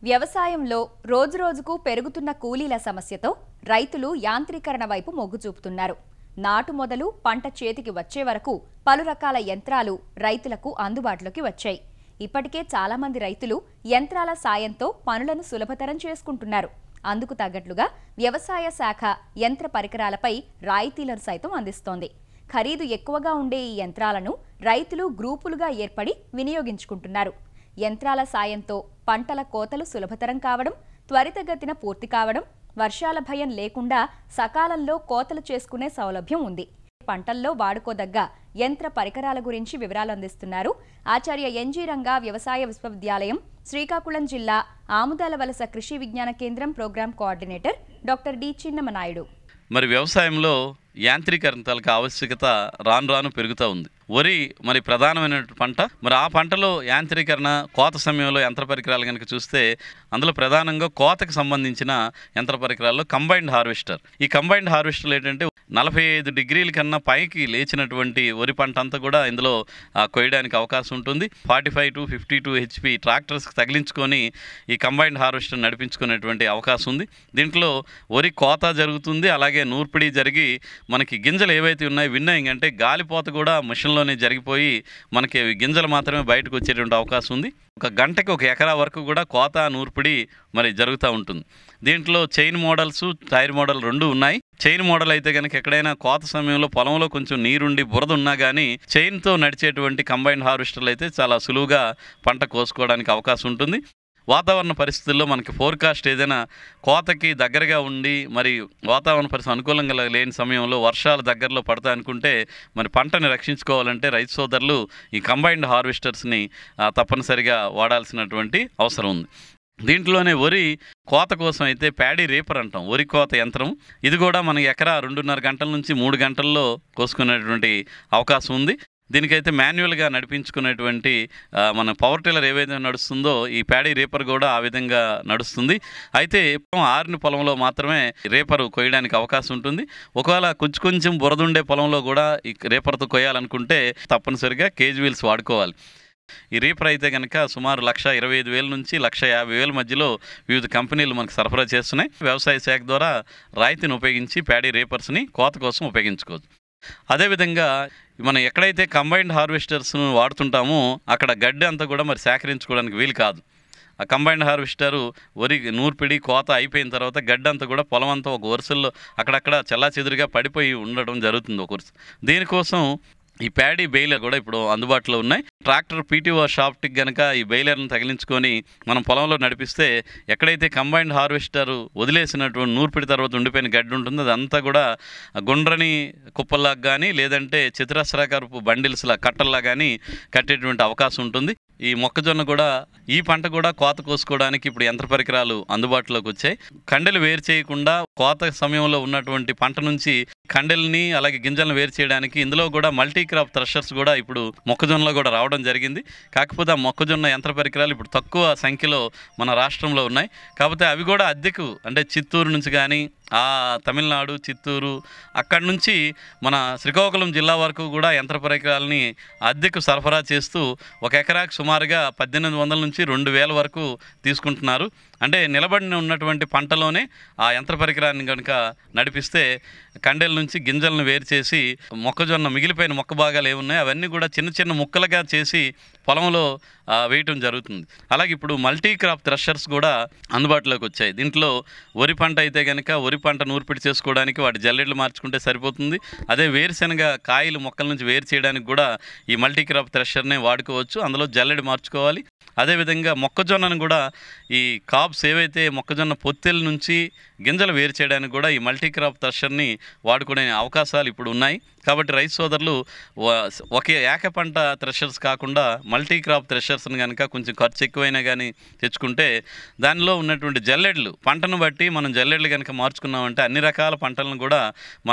వ్యవసాయంలో రోజురోజుకు పెరుగుతున్న కూలీల సమస్యతో రైతులు యాంత్రీకరణ వైపు మొగ్గు చూపుతున్నారు నాటు మొదలు పంట చేతికి వచ్చే వరకు పలు రకాల యంత్రాలు రైతులకు అందుబాటులోకి వచ్చాయి ఇప్పటికే చాలా మంది రైతులు యంత్రాల సాయంతో పనులను సులభతరం చేసుకుంటున్నారు అందుకు తగ్గట్లుగా వ్యవసాయ శాఖ యంత్ర పరికరాలపై రాయితీలను సైతం అందిస్తోంది ఖరీదు ఎక్కువగా ఉండే ఈ యంత్రాలను రైతులు గ్రూపులుగా ఏర్పడి వినియోగించుకుంటున్నారు యంత్రాల సాయంతో పంటల కోతలు సులభతరం కావడం త్వరితగతిన పూర్తి కావడం వర్షాల భయం లేకుండా సకాలంలో కోతలు చేసుకునే సౌలభ్యం ఉంది పంటల్లో వాడుకోదగ్గ యంత్ర పరికరాల గురించి వివరాలు అందిస్తున్నారు ఆచార్య ఎన్జీ రంగా వ్యవసాయ విశ్వవిద్యాలయం శ్రీకాకుళం జిల్లా ఆముదాల వలస కృషి విజ్ఞాన కేంద్రం program coordinator doctor D Chinnamanaidu మరి వ్యవసాయంలో యాంత్రీకరణ తాలూకా ఆవశ్యకత రాను రాను పెరుగుతూ ఉంది వరి మరి ప్రధానమైన పంట మరి ఆ పంటలో యాంత్రీకరణ కోత సమయంలో యంత్ర పరికరాలు కనుక చూస్తే అందులో ప్రధానంగా కోతకు సంబంధించిన యంత్ర పరికరాల్లో కంబైన్డ్ హార్వెస్టర్ ఈ కంబైన్డ్ హార్వెస్టర్లు ఏంటంటే నలభై ఐదు డిగ్రీల కన్నా పైకి లేచినటువంటి వరి పంట అంతా కూడా ఇందులో ఆ, కొయ్యడానికి అవకాశం ఉంటుంది forty five to fifty two HP ట్రాక్టర్స్కి తగిలించుకొని ఈ కంబైన్డ్ హార్వెస్టర్ నడిపించుకునేటువంటి అవకాశం ఉంది దీంట్లో వరి కోత జరుగుతుంది అలాగే నూర్పిడి జరిగి మనకి గింజలు ఏవైతే ఉన్నాయో విన్నాయింగ్ అంటే గాలిపోత కూడా మిషన్లోనే జరిగిపోయి మనకి అవి గింజలు మాత్రమే బయటకు వచ్చేటువంటి అవకాశం ఉంది ఒక గంటకి ఒక ఎకరా వరకు కూడా కోత నూర్పిడి మరి జరుగుతూ ఉంటుంది దీంట్లో చైన్ మోడల్స్ టైర్ మోడల్ రెండు ఉన్నాయి చైన్ మోడల్ అయితే కనుక ఎక్కడైనా కోత సమయంలో పొలంలో కొంచెం నీరుండి బురద ఉన్నా కానీ చైన్తో నడిచేటువంటి కంబైన్డ్ హార్వెస్టర్లు అయితే చాలా సులువుగా పంట కోసుకోవడానికి అవకాశం ఉంటుంది వాతావరణ పరిస్థితుల్లో మనకి ఫోర్కాస్ట్ ఏదైనా కోతకి దగ్గరగా ఉండి మరి వాతావరణ పరిస్థితి అనుకూలంగా లేని సమయంలో వర్షాలు దగ్గరలో పడతాయి అనుకుంటే మరి పంటని రక్షించుకోవాలంటే రైతు సోదరులు ఈ కంబైన్డ్ హార్వెస్టర్స్ని ఆ, తప్పనిసరిగా వాడాల్సినటువంటి అవసరం ఉంది దీంట్లోనే వరి కోత కోసం అయితే ప్యాడీ రేపర్ అంటాం వరి కోత యంత్రం ఇది కూడా మన ఎకరా రెండున్నర గంటల నుంచి మూడు గంటల్లో కోసుకునేటువంటి అవకాశం ఉంది దీనికైతే మాన్యువల్గా నడిపించుకునేటువంటి ఆ, మన పవర్ టిల్లర్ ఏవైతే నడుస్తుందో ఈ ప్యాడీ రేపర్ కూడా ఆ విధంగా నడుస్తుంది అయితే పొలం ఆరిన పొలంలో మాత్రమే రేపర్ కొయ్యడానికి అవకాశం ఉంటుంది ఒకవేళ కొంచెం కొంచెం బురదుండే పొలంలో కూడా ఈ రేపర్తో కొయ్యాలనుకుంటే తప్పనిసరిగా కేజ్ వీల్స్ వాడుకోవాలి ఈ రీపర్ అయితే కనుక సుమారు లక్ష ఇరవై ఐదు వేల నుంచి లక్ష యాభై వేల మధ్యలో వివిధ కంపెనీలు మనకు సరఫరా చేస్తున్నాయి వ్యవసాయ శాఖ ద్వారా రాయితీని ఉపయోగించి ప్యాడీ రేపర్స్ని కోత కోసం ఉపయోగించుకోవచ్చు అదేవిధంగా మనం ఎక్కడైతే కంబైన్డ్ హార్వెస్టర్స్ను వాడుతుంటామో అక్కడ గడ్డి అంతా కూడా మరి సేకరించుకోవడానికి వీలు కాదు ఆ కంబైన్డ్ హార్వెస్టరు వరి నూర్పిడి కోత అయిపోయిన తర్వాత గడ్డి అంతా కూడా పొలం అంతా ఒక వరుసల్లో అక్కడక్కడ చల్లా చెదురుగా పడిపోయి ఉండడం జరుగుతుంది ఒక వరుస దీనికోసం ఈ ప్యాడీ బెయిలర్ కూడా ఇప్పుడు అందుబాటులో ఉన్నాయి ట్రాక్టర్ పీటీఓ షాప్కి గనక ఈ బెయిలర్ని తగిలించుకొని మనం పొలంలో నడిపిస్తే ఎక్కడైతే కంబైన్డ్ హార్వెస్టర్ వదిలేసినటువంటి నూర్పిడి తర్వాత ఉండిపోయిన గడ్డి ఉంటుందో అదంతా కూడా గుండ్రని కుప్పల్లాగా కానీ లేదంటే చతురస్రాకారపు బండిల్స్లా కట్టల్లా కానీ కట్టేటువంటి అవకాశం ఉంటుంది ఈ మొక్కజొన్న కూడా ఈ పంట కూడా కోత కోసుకోవడానికి ఇప్పుడు యంత్ర పరికరాలు అందుబాటులోకి వచ్చాయి కండెలు వేరు చేయకుండా కోత సమయంలో ఉన్నటువంటి పంట నుంచి కండెల్ని అలాగే గింజలను వేరు చేయడానికి ఇందులో కూడా మల్టీ క్రాప్ థ్రషర్స్ కూడా ఇప్పుడు మొక్కజొన్నలో కూడా రావడం జరిగింది కాకపోతే ఆ మొక్కజొన్న యంత్ర పరికరాలు ఇప్పుడు తక్కువ సంఖ్యలో మన రాష్ట్రంలో ఉన్నాయి కాకపోతే అవి కూడా అద్దెకు అంటే చిత్తూరు నుంచి కానీ ఆ తమిళనాడు చిత్తూరు అక్కడి నుంచి మన శ్రీకాకుళం జిల్లా వరకు కూడా యంత్ర పరికరాలని అద్దెకు సరఫరా చేస్తూ ఒక ఎకరాకు సుమారుగా పద్దెనిమిది వందల నుంచి రెండు వేల వరకు తీసుకుంటున్నారు అంటే నిలబడిన ఉన్నటువంటి పంటలోనే ఆ యంత్ర పరికరాన్ని కనుక నడిపిస్తే కండెల నుంచి గింజలను వేరు చేసి మొక్కజొన్న మిగిలిపోయిన మొక్క భాగాలు ఏమున్నాయో అవన్నీ కూడా చిన్న చిన్న ముక్కలుగా చేసి పొలంలో ఆ, వేయటం జరుగుతుంది అలాగే ఇప్పుడు మల్టీ క్రాప్ థ్రెషర్స్ కూడా అందుబాటులోకి వచ్చాయి దీంట్లో వరి పంట అయితే కనుక వరి పంట నూర్పిడి చేసుకోవడానికి వాటి జల్లెడ్లు మార్చుకుంటే సరిపోతుంది అదే వేరుశనగ కాయలు మొక్కల నుంచి వేరు చేయడానికి కూడా ఈ మల్టీ క్రాప్ థ్రెషర్నే వాడుకోవచ్చు అందులో జల్లెడ మార్చుకోవాలి అదేవిధంగా మొక్కజొన్నను కూడా ఈ కాప్స్ ఏవైతే మొక్కజొన్న పొత్తెల నుంచి గింజలు వేరు చేయడానికి కూడా ఈ మల్టీ క్రాప్ థ్రెషర్ని వాడుకునే అవకాశాలు ఇప్పుడు ఉన్నాయి కాబట్టి రైతు సోదరులు వ- ఒకే ఏక పంట థ్రెషర్స్ కాకుండా మల్టీ క్రాప్ థ్రెషర్స్ని కనుక కొంచెం ఖర్చు ఎక్కువైనా కానీ తెచ్చుకుంటే దానిలో ఉన్నటువంటి జల్లెడ్లు పంటను బట్టి మనం జల్లెడ్లు కనుక మార్చుకున్నామంటే అన్ని రకాల పంటలను కూడా మనం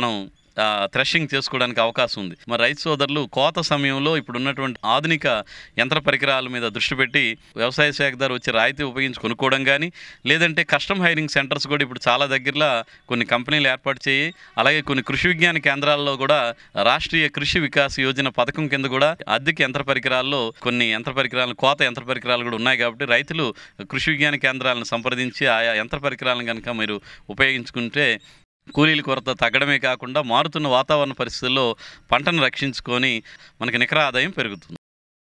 థ్రెషింగ్ చేసుకోవడానికి అవకాశం ఉంది మరి రైతు సోదరులు కోత సమయంలో ఇప్పుడు ఉన్నటువంటి ఆధునిక యంత్ర పరికరాల మీద దృష్టి పెట్టి వ్యవసాయ శాఖ ద్వారా వచ్చి రాయితీ ఉపయోగించి కొనుక్కోవడం కానీ లేదంటే కస్టమ్ హైరింగ్ సెంటర్స్ కూడా ఇప్పుడు చాలా దగ్గరలో కొన్ని కంపెనీలు ఏర్పాటు చేయి అలాగే కొన్ని కృషి విజ్ఞాన కేంద్రాల్లో కూడా రాష్ట్రీయ కృషి వికాస్ యోజన పథకం కింద కూడా అద్దెకి యంత్ర పరికరాల్లో కొన్ని యంత్ర పరికరాలు కోత యంత్ర పరికరాలు కూడా ఉన్నాయి కాబట్టి రైతులు కృషి విజ్ఞాన కేంద్రాలను సంప్రదించి ఆయా యంత్ర పరికరాలను కనుక మీరు ఉపయోగించుకుంటే కూలీల కొరత తగ్గడమే కాకుండా మారుతున్న వాతావరణ పరిస్థితుల్లో పంటను రక్షించుకొని మనకి నికర ఆదాయం పెరుగుతుంది